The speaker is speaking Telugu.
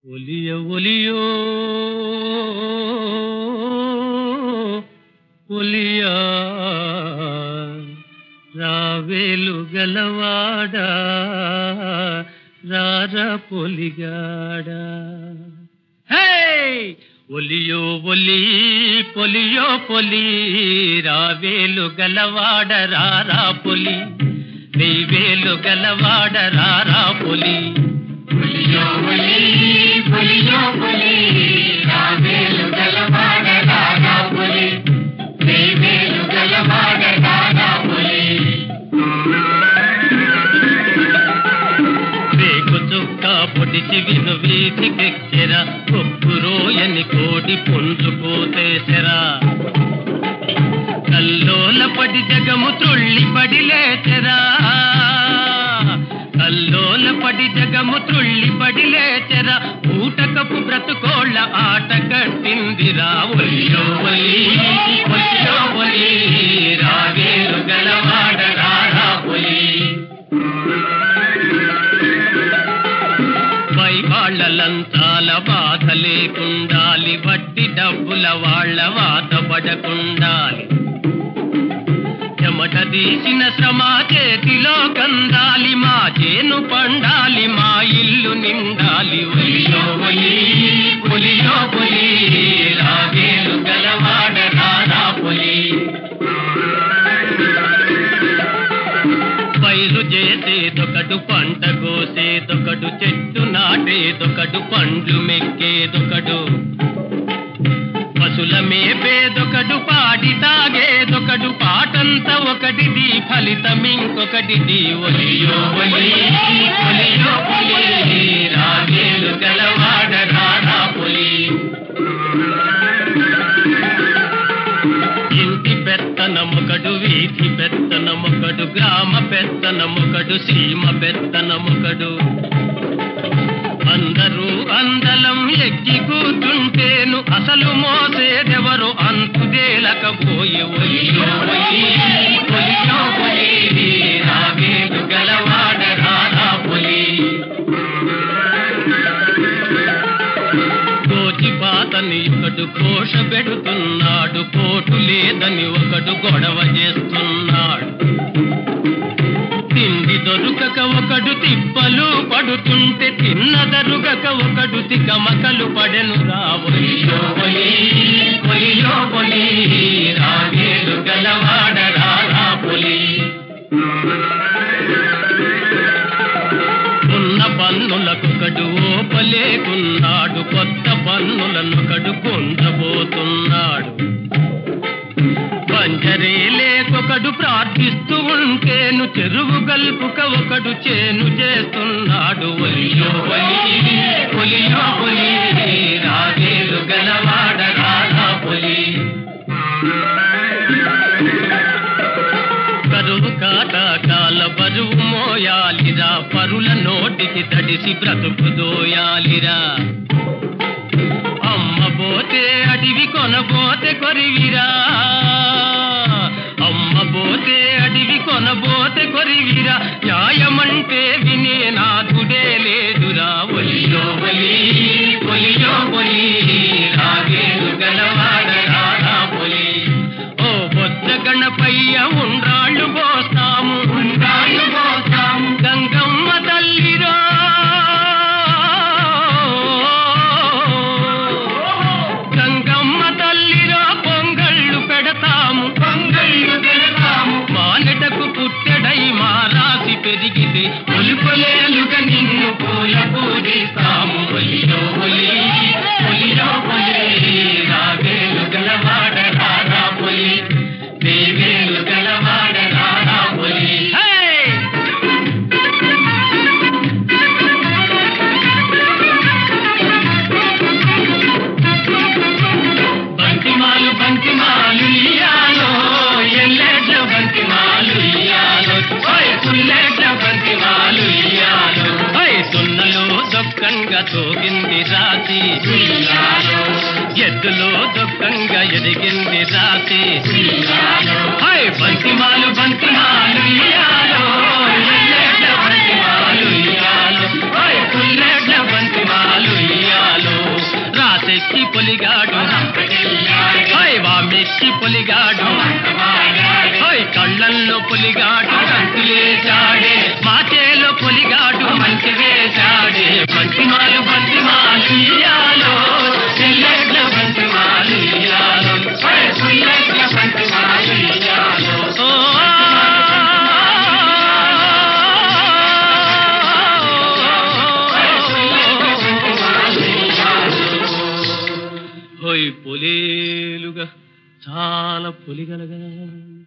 ఒలియ ఒలియో ఒలియా రావేలు గలవాడా రార పొలిగాడా హే ఒలియో ఒలి పొలియో పొలి రావేలు గలవాడ రారా పొలి వెయ్యేలు గలవాడ రారా పొలి పులియో పులి పులియో పులి రావేలు గలవాడ రాధా పులి వేవేలు గలవాడ రాధా పులి రేకు చుక్క పొడిచి విను వీధికెక్కెరా కొప్పు రోయని కోడి పుంజుకోతేసెరా కల్లోల పడి జగము త్రుళ్ళి పడి లేచెరా కల్లోల పడి జగము త్రుళ్ళి పడి లేచెరా ఊటకపు బ్రతుకోళ్ళ ఆట కట్టిందిరా ఒలియో ఒలి ఒలియో ఒలి రావేలు గలవాడ రారా ఒలి పై వాళ్ళ లంచాల బాధ లేకుండాలి వడ్డీ డబ్బుల వాళ్ళ వాత పడకుండాలి చెమట తీసిన శ్రమ చేతిలో కందాలి మా చేను పండాలి మా ఇల్లు నిండాలి ఒలియో ఒలి ఒలియో పొలి రాగేలు గలవాడ రారా పొలి పైరు చేసేదొకడు పంట కోసేదొకడు చెట్టు నాటేదొకడు పండ్లు మెక్కేదొకడు పశుల మేపేదొకడు పాడి తాగేదొకడు పాటంతా ఒకటిది ఫలితం ఇంకొకటిది ఒలియో ఒలి ఒలియో పొలి రాగేలు గలవాడ రారా పొలి ఇంటి పెత్తనమొకడు వీధి పెత్తనమొకడు గ్రామ పెత్తనమొకడు సీమ పెత్తనమొకడు అందరూ అందలం ఎక్కి కూర్చుంటేను అసలు మోసేదెవరు అంతుదేలకపోయి ఒలియో ఒలి ఒలియో ఒలి రాగేలు గలవాడ రారా పొలి కోచి పాతని ఒకడు కోష పెడుతున్నాడు కోటు లేదని ఒకడు గొడవ చేస్తున్నాడు తిండి దొరుకక ఒకడు తిప్పలు పడుతుంటే తిన్నదరుగక ఒకడు తికమకలు పడెను రావలియో ఒలి ఒలియో ఒలి రాగేలు గలవాడ రారా పొలి ఉన్న పన్నులకొకడు ఓపలేకున్నాడు కొత్త పన్నులనొకడు కొంచబోతున్నాడు పంజరే లేకొకడు ప్రార్థిస్తూ ఉంటేను చెరువు గల్పుక ఒకడు చేను చేస్తున్నాడు ఒలియో ఒలి ఒలియో ఒలి రాగేలు గలవాడ రాధా పొలి కరువు కాటాకాల బరువు మోయాలిరా పరుల నోటికి తడిసి బ్రతుకు దోయాలిరా అమ్మ పోతే అడివి కొనబోతే కొరివిరా అమ్మ పోతే అడివి కొనబోతే కొరివిరా న్యాయమంటే వినే నాథుడే లేదురా ఒలియో ఒలి ఒలియో ఒలి రాగేలు గలవాడ రారా పొలి ఓ బొత్త గణపయ్య ఉండ్రాళ్ళు పోస్తాము ఉండాలు పోతాము గంగమ్మ తల్లిరా గంగమ్మ తల్లిరా పొంగళ్ళు పెడతాము పొంగళ్ళు పెడతాము మానటకు పుట్టెడై మా రాసి పెరిగితే ఒలుపలేలుగా నిన్ను పూల పూజిస్తాము ఒలియో ఒలి ఒలియో ఒలి రాగేలు గలవాడ రారా పొలి దేవేలు గలవాడ రారా పొలి హే బంతిమాలు బంతిమాలు ఇయ్యాలో ఎల్లెడ్ల బంతిమాలు ఇయ్యాలో ఓయ్ పుల్లెడ్ల బంతిమాలు ఇయ్యాలో ఓయ్ సున్నలో దొక్కంగా తోగింది రాతి ఉయ్యాలో. ఎద్దులో దొక్కంగా ఎదిగింది రాతి ఉయ్యాలో. హాయ్ బంతిమాలు బంతిమాలు ఇయ్యాలో ఎల్లెడ్ల బంతిమాలు ఇయ్యాలో ఓయ్ పుల్లెడ్ల బంతిమాలు ఇయ్యాలో మెచ్చి పొలిగాడు హోయ్ వా మెచ్చి పొలిగాడు హోయ్ కళ్ళల్లో పొలిగాడు గంతులేశాడే మాటేలో పొలిగాడు మంచి వేశాడే బంతిమాలు బంతిమాలు ఇయ్యాలో చెల్లెడ్ల బంతిమాలు ఇయ్యాలో హోయ్ పుల్లెడ్ల బంతిమాలు ఇయ్యాలో ఓ హోయ్ పొలేలుగా చాలా పొలిగలగా